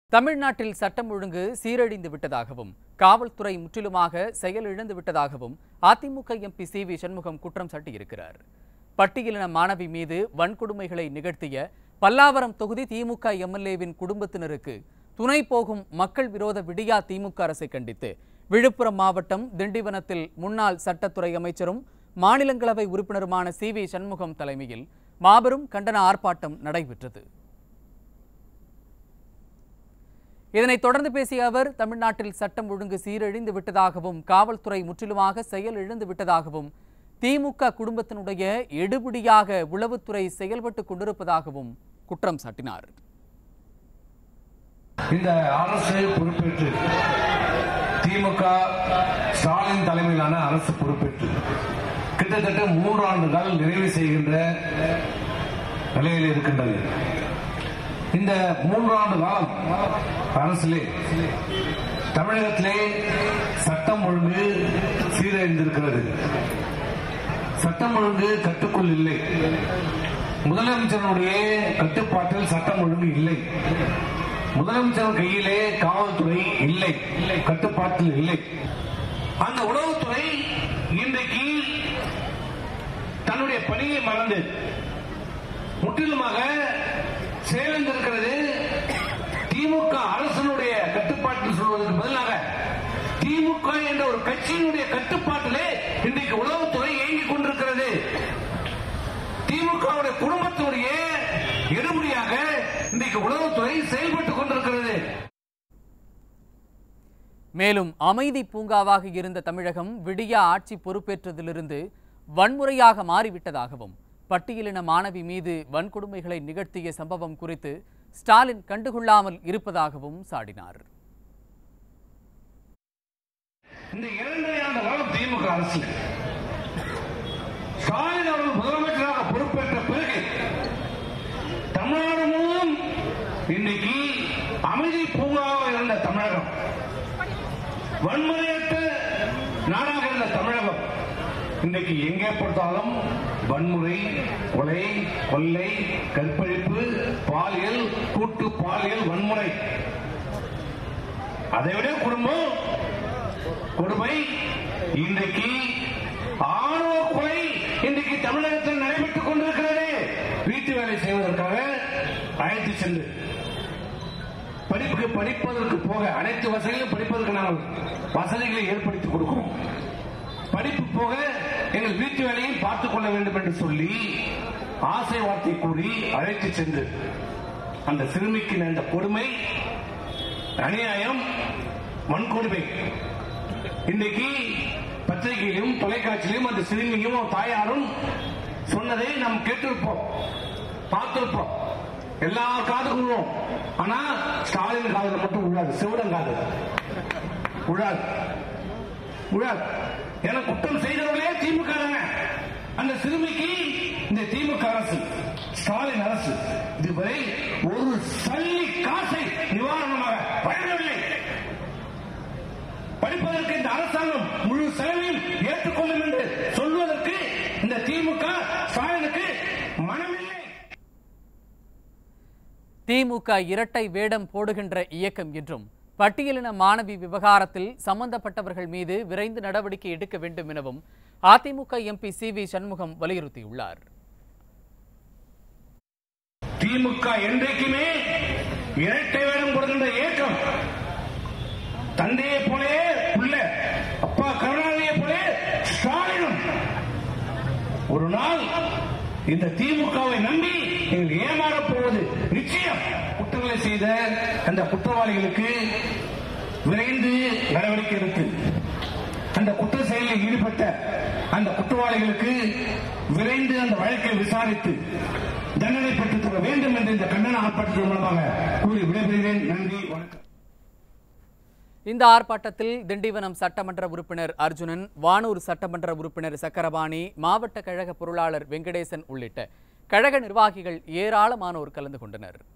தமிழ்நாட்டில் சட்டம் ஒழுங்கு சீரழிந்து விட்டதாகவும் காவல்துறை முற்றிலுமாக செயலிழந்து விட்டதாகவும் அதிமுக எம்பி சி வி சண்முகம் குற்றம் சாட்டியிருக்கிறார் பட்டியலின மாணவி மீது வன்கொடுமைகளை நிகழ்த்திய பல்லாவரம் தொகுதி திமுக எம்எல்ஏவின் குடும்பத்தினருக்கு துணை போகும் மக்கள் விரோத விடியா திமுக அரசை கண்டித்து விழுப்புரம் மாவட்டம் திண்டிவனத்தில் முன்னாள் சட்டத்துறை அமைச்சரும் மாநிலங்களவை உறுப்பினருமான சி வி சண்முகம் தலைமையில் மாபெரும் கண்டன ஆர்ப்பாட்டம் நடைபெற்றது இதனைத் தொடர்ந்து பேசிய அவர் தமிழ்நாட்டில் சட்டம் ஒழுங்கு சீரழிந்து விட்டதாகவும் காவல்துறை முற்றிலுமாக செயல் இழந்து விட்டதாகவும் திமுக குடும்பத்தினுடைய எடுபிடியாக உளவுத்துறை செயல்பட்டு கொண்டிருப்பதாகவும் குற்றம் சாட்டினார் இந்த அரசு பொறுப்பேற்று திமுக ஸ்டாலின் தலைமையிலான அரசு பொறுப்பேற்று கிட்டத்தட்ட மூன்றாண்டுகள் நிறைவு செய்கின்ற நிலையில் இருக்கின்றது இந்த மூன்றாண்டு காலம் அரசிலே தமிழகத்திலே சட்டம் ஒழுங்கு சீரழிந்திருக்கிறது சட்டம் ஒழுங்கு கட்டுக்குள் இல்லை முதலமைச்சருடைய கட்டுப்பாட்டில் சட்டம் ஒழுங்கு இல்லை முதலமைச்சர் கையிலே காவல்துறை இல்லை கட்டுப்பாட்டில் இல்லை அந்த உளவுத்துறை இன்றைக்கு தன்னுடைய பணியை மறந்து முற்றிலுமாக செயலிழந்திருக்கிறது திமுக அரசனுடைய கட்டுப்பாட்டில் சொல்வதற்கு பதிலாக திமுக என்ற ஒரு கட்சியினுடைய கட்டுப்பாட்டிலே இன்றைக்கு உளவுத்துறை இயங்கிக் கொண்டிருக்கிறது திமுகவுடைய குடும்பத்தினுடைய எடுபடியாக இன்றைக்கு உளவுத்துறை செயல்பட்டுக் கொண்டிருக்கிறது மேலும் அமைதி பூங்காவாக இருந்த தமிழகம் விடியா ஆட்சி பொறுப்பேற்றதிலிருந்து வன்முறையாக மாறிவிட்டதாகவும் பட்டியலின மாணவி மீது வன்கொடுமைகளை நிகழ்த்திய சம்பவம் குறித்து ஸ்டாலின் கண்டுகொள்ளாமல் இருப்பதாகவும் சாடினார் இந்த இரண்டரை ஆண்டு காலம் திமுக அரசு ஸ்டாலின் அவர்கள் முதலமைச்சராக பொறுப்பேற்ற பிறகு தமிழ்நாடு முழுவதும் இன்னைக்கு அமைதி பூங்காவாக இருந்த தமிழகம் வன்முறையற்ற நாடாக இருந்த தமிழகம் இன்றைக்கு எங்கே பார்த்தாலும் வன்முறை கொலை கொள்ளை கற்பழிப்பு பாலியல் கூட்டு பாலியல் வன்முறை அதைவிட குடும்பம் கொடுமை இன்றைக்கு ஆணவ கொலை இன்றைக்கு தமிழகத்தில் நடைபெற்றுக் கொண்டிருக்கிறது வீட்டு வேலை செய்வதற்காக அழைத்து சென்று படிப்புக்கு படிப்பதற்கு போக அனைத்து வசதிகளும் படிப்பதற்கு நாங்கள் வசதிகளை ஏற்படுத்தி கொடுக்கிறோம் படிப்பு போக எங்கள் வீட்டு வேலையும் பார்த்துக் கொள்ள வேண்டும் என்று சொல்லி ஆசை வார்த்தை கூறி அழைத்து சென்று அந்த சிறுமிக்கு நேர்ந்த கொடுமை அநியாயம் வன்கொடுமை இன்றைக்கு பத்திரிகையிலும் தொலைக்காட்சியிலும் அந்த சிறுமியும் அவன் தாயாரும் சொன்னதை நாம் கேட்டிருப்போம் பார்த்திருப்போம் எல்லா காதுக்கும் விழும் ஆனா ஸ்டாலின் காதுல மட்டும் விழாது சிவடன் காது விழாது விழாது என குற்றம் செய்தவர்களே திமுக தானே. அந்த சிறுமிக்கு இந்த திமுக அரசு ஸ்டாலின் அரசு இதுவரை ஒரு சல்லி காசை நிவாரணமாக வழங்கவில்லை படிப்பதற்கு இந்த அரசாங்கம் முழு செலவையும் ஏற்றுக்கொள்ளும் என்று சொல்வதற்கு இந்த திமுக ஸ்டாலினுக்கு மனமில்லை திமுக இரட்டை வேடம் போடுகின்ற இயக்கம் என்றும் பட்டியலின மாணவி விவகாரத்தில் சம்பந்தப்பட்டவர்கள் மீது விரைந்து நடவடிக்கை எடுக்க வேண்டும் எனவும் அதிமுக எம்பி சி வி சண்முகம் வலியுறுத்தியுள்ளார் திமுக என்றைக்குமே இரட்டை வேடம் கொடுக்கின்ற இயக்கம் தந்தையை போலே புள்ள அப்பா கருணாநிதியை போலே ஸ்டாலினும் ஒரு நாள் இந்த திமுகவை நம்பி நீங்கள் ஏமாறப் போவது நிச்சயம் குற்றங்களை செய்த அந்த குற்றவாளிகளுக்கு விரைந்து நடவடிக்கை எடுத்து அந்த குற்ற செயலில் ஈடுபட்ட அந்த குற்றவாளிகளுக்கு விரைந்து அந்த வழக்கை விசாரித்து தண்டனை பெற்றுத் தர வேண்டும் என்று இந்த கண்டன ஆர்ப்பாட்டத்தின் மூலமாக கூறி விடைபெறுகிறேன் நன்றி வணக்கம் இந்த ஆர்ப்பாட்டத்தில் திண்டிவனம் சட்டமன்ற உறுப்பினர் அர்ஜுனன் வானூர் சட்டமன்ற உறுப்பினர் சக்கரபாணி மாவட்ட கழக பொருளாளர் வெங்கடேசன் உள்ளிட்ட கழக நிர்வாகிகள் ஏராளமானோர் கலந்து கொண்டனர்